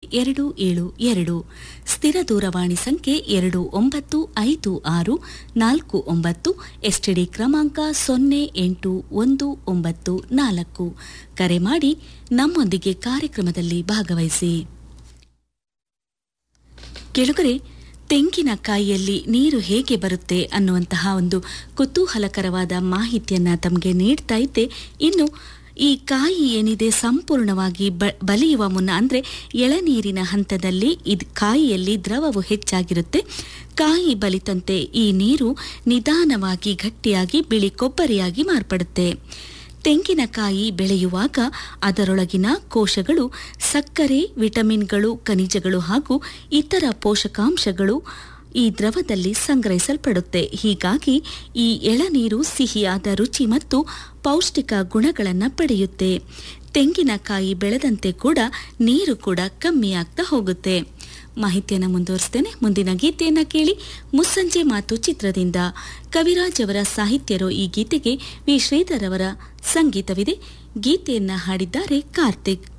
ಎರಡು ಏಳು ಎರಡು ಸ್ಥಿರ ದೂರವಾಣಿ ಸಂಖ್ಯೆ ಎರಡು ಒಂಬತ್ತು ಐದು ಆರು ನಾಲ್ಕು ಒಂಬತ್ತು ಎಸ್ಟಿಡಿ ಕ್ರಮಾಂಕ ಸೊನ್ನೆ ಎಂಟು ಒಂದು ಒಂಬತ್ತು ನಾಲ್ಕು ಕರೆ ಮಾಡಿ ನಮ್ಮೊಂದಿಗೆ ಕಾರ್ಯಕ್ರಮದಲ್ಲಿ ಭಾಗವಹಿಸಿ ಕೆಳಗರೆ ತೆಂಗಿನಕಾಯಿಯಲ್ಲಿ ನೀರು ಹೇಗೆ ಬರುತ್ತೆ ಅನ್ನುವಂತಹ ಒಂದು ಕುತೂಹಲಕರವಾದ ಮಾಹಿತಿಯನ್ನ ತಮಗೆ ನೀಡ್ತಾ ಇದ್ದೆ ಇನ್ನು ಈ ಕಾಯಿ ಏನಿದೆ ಸಂಪೂರ್ಣವಾಗಿ ಬ ಬಲಿಯುವ ಮುನ್ನ ಅಂದರೆ ಎಳನೀರಿನ ಹಂತದಲ್ಲಿ ಇದು ಕಾಯಿಯಲ್ಲಿ ದ್ರವವು ಹೆಚ್ಚಾಗಿರುತ್ತೆ ಕಾಯಿ ಬಲಿತಂತೆ ಈ ನೀರು ನಿಧಾನವಾಗಿ ಗಟ್ಟಿಯಾಗಿ ಬಿಳಿ ಕೊಬ್ಬರಿಯಾಗಿ ಮಾರ್ಪಡುತ್ತೆ ತೆಂಗಿನಕಾಯಿ ಬೆಳೆಯುವಾಗ ಅದರೊಳಗಿನ ಕೋಶಗಳು ಸಕ್ಕರೆ ವಿಟಮಿನ್ಗಳು ಖನಿಜಗಳು ಹಾಗೂ ಇತರ ಪೋಷಕಾಂಶಗಳು ಈ ದ್ರವದಲ್ಲಿ ಸಂಗ್ರಹಿಸಲ್ಪಡುತ್ತೆ ಹೀಗಾಗಿ ಈ ಎಳನೀರು ಸಿಹಿಯಾದ ರುಚಿ ಮತ್ತು ಪೌಷ್ಟಿಕ ಗುಣಗಳನ್ನು ಪಡೆಯುತ್ತೆ ತೆಂಗಿನಕಾಯಿ ಬೆಳೆದಂತೆ ಕೂಡ ನೀರು ಕೂಡ ಕಮ್ಮಿಯಾಗ್ತಾ ಹೋಗುತ್ತೆ ಮಾಹಿತಿಯನ್ನು ಮುಂದುವರಿಸ್ತೇನೆ ಮುಂದಿನ ಗೀತೆಯನ್ನ ಕೇಳಿ ಮುಸ್ಸಂಜೆ ಮಾತು ಚಿತ್ರದಿಂದ ಕವಿರಾಜ್ ಅವರ ಸಾಹಿತ್ಯರು ಈ ಗೀತೆಗೆ ವಿ ಶ್ರೀಧರ್ ಅವರ ಸಂಗೀತವಿದೆ ಗೀತೆಯನ್ನ ಹಾಡಿದ್ದಾರೆ ಕಾರ್ತಿಕ್